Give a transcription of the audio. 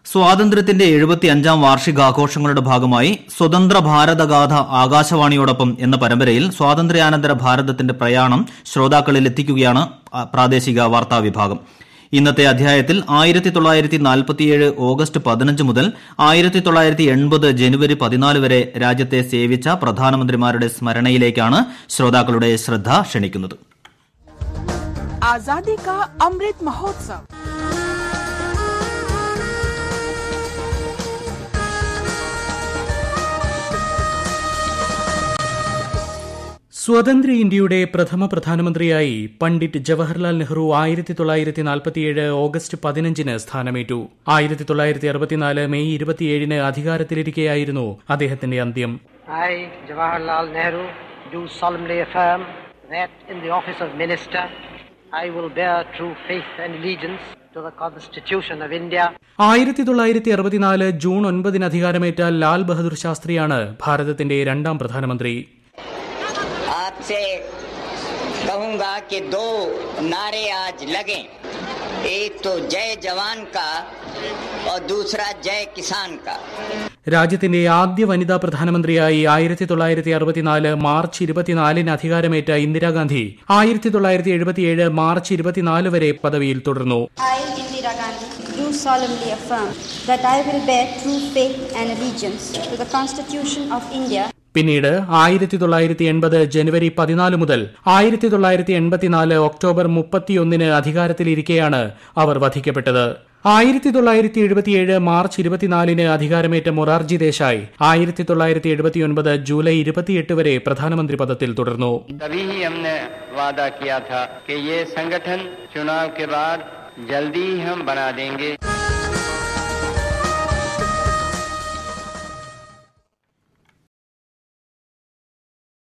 സ്വാതന്ത്ര്യത്തിന്റെ എഴുപത്തിയഞ്ചാം വാർഷികാഘോഷങ്ങളുടെ ഭാഗമായി സ്വതന്ത്ര ഭാരതഗാഥ ആകാശവാണിയോടൊപ്പം എന്ന പരമ്പരയിൽ സ്വാതന്ത്ര്യാനന്തര ഭാരതത്തിന്റെ പ്രയാണം ശ്രോതാക്കളിൽ എത്തിക്കുകയാണ് ആ, പ്രാദേശിക വാർത്താ വിഭാഗം ഇന്നത്തെ അധ്യായത്തിൽ ആയിരത്തി തൊള്ളായിരത്തി നാൽപ്പത്തിയേഴ് ഓഗസ്റ്റ് പതിനഞ്ച് മുതൽ ആയിരത്തി തൊള്ളായിരത്തി എൺപത് ജനുവരി പതിനാല് വരെ രാജ്യത്തെ സേവിച്ച പ്രധാനമന്ത്രിമാരുടെ സ്മരണയിലേക്കാണ് ശ്രോതാക്കളുടെ ശ്രദ്ധ ക്ഷണിക്കുന്നത് आजादी का अमृत महोत्सव സ്വതന്ത്ര ഇന്ത്യയുടെ പ്രഥമ പ്രധാനമന്ത്രിയായി പണ്ഡിറ്റ് ജവഹർലാൽ നെഹ്റു ആയിരത്തി തൊള്ളായിരത്തി നാൽപ്പത്തിയേഴ് ഓഗസ്റ്റ് പതിനഞ്ചിന് സ്ഥാനമേറ്റു ആയിരത്തി തൊള്ളായിരത്തി അറുപത്തിനാല് മെയ് ഇരുപത്തിയേഴിന് അധികാരത്തിലിരിക്കെയായിരുന്നു അദ്ദേഹത്തിന്റെ അന്ത്യം I, Jawaharlal Nehru, do solemnly affirm that in the office of Minister, I will bear true faith and allegiance to the Constitution of India ആയിരത്തി തൊള്ളായിരത്തി അറുപത്തിനാല് ജൂൺ ഒൻപതിന് അധികാരമേറ്റ ലാൽ ബഹദൂർ ശാസ്ത്രിയാണ് ഭാരതത്തിന്റെ രണ്ടാം പ്രധാനമന്ത്രി आपसे कहूंगा कि दो नारे आज लगें एक तो जय जवान का और दूसरा जय किसान का രാജ്യത്തിന്റെ ആദ്യ വനിതാ പ്രധാനമന്ത്രിയായി ആയിരത്തി തൊള്ളായിരത്തി അറുപത്തിനാല് മാർച്ച് ഇരുപത്തിനാലിന് അധികാരമേറ്റ ഇന്ദിരാഗാന്ധി ആയിരത്തി തൊള്ളായിരത്തി എഴുപത്തിയേഴ് മാർച്ച് ഇരുപത്തിനാല് വരെ പദവിയിൽ തുടർന്നു I, Indira Gandhi, do solemnly affirm that I will bear true faith and allegiance to the Constitution of India പിന്നീട് ആയിരത്തി തൊള്ളായിരത്തി എൺപത് ജനുവരി പതിനാല് മുതൽ ആയിരത്തി തൊള്ളായിരത്തി എൺപത്തിനാല് ഒക്ടോബർ മുപ്പത്തിയൊന്നിന് അധികാരത്തിലിരിക്കെയാണ് അവർ വധിക്കപ്പെട്ടത് ആയിരത്തി തൊള്ളായിരത്തി എഴുപത്തിയേഴ് മാർച്ച് ഇരുപത്തിനാലിന് അധികാരമേറ്റ മൊറാർജി ദേശായി ആയിരത്തി തൊള്ളായിരത്തി എഴുപത്തിയൊൻപത് ജൂലൈ ഇരുപത്തിയെട്ട് വരെ പ്രധാനമന്ത്രി പദത്തിൽ തുടർന്നു तभी ही हमने वादा किया था कि ये संगठन चुनाव के बाद जल्दी ही हम बना देंगे